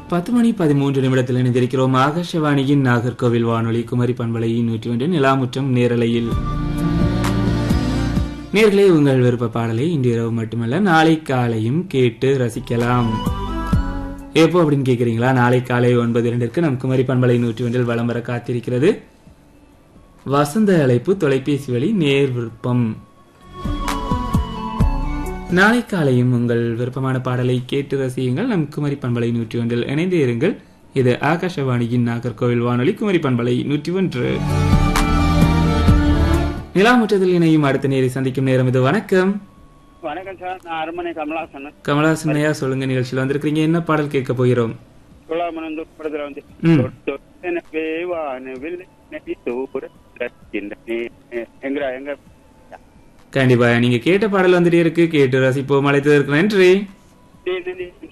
பத்து மணி பதிமூன்று நிமிடத்தில் இணைந்திருக்கிறோம் ஆகாஷவாணியின் நாகர்கோவில் வானொலி குமரி பண்பலை நூற்றி ஒன்று நிலாமுற்றம் நேரலையில் நேர்களே உங்கள் விருப்ப பாடலை இன்று இரவு மட்டுமல்ல நாளை காலையும் கேட்டு ரசிக்கலாம் எப்போ அப்படின்னு கேட்குறீங்களா நாளை காலை ஒன்பது இரண்டிற்கு நம் குமரி பண்பலை நூற்றி ஒன்றில் வலம் வர காத்திருக்கிறது வசந்த அழைப்பு தொலைபேசி வழி நேர் விருப்பம் நாளை காலையும் உங்கள் விருப்பமான பாடலை கேட்டு ரசியுங்கள் நம் குமரி பண்பலை நூற்றி ஒன்றில் இணைந்தே இருங்கள் இது ஆகாஷவாணியின் நாகர்கோவில் வானொலி குமரி பண்பலை நூற்றி ஒன்று நிலாமுற்றத்தில் இணையும் அடுத்த நேரை சந்திக்கும் நேரம் இது வணக்கம் வணக்கம் சார் நான் அரண்மனை கமலாசன் கமலாசன் ஐயா சொல்லுங்க நிகழ்ச்சியில் வந்திருக்கிறீங்க என்ன பாடல் கேட்க போகிறோம் துலாமனந்து படத்துல வந்து ம். தொட்டெனவே வானவில் நெறி தூர ரசிக்கின்றனே. எங்கடா எங்க கண்டிப்பா நீங்க கேட்ட பாடல் வந்துட்டே இருக்கு கேட்டு ரசிப்போம் அழைத்ததற்கு நன்றி டேய், நன்றி.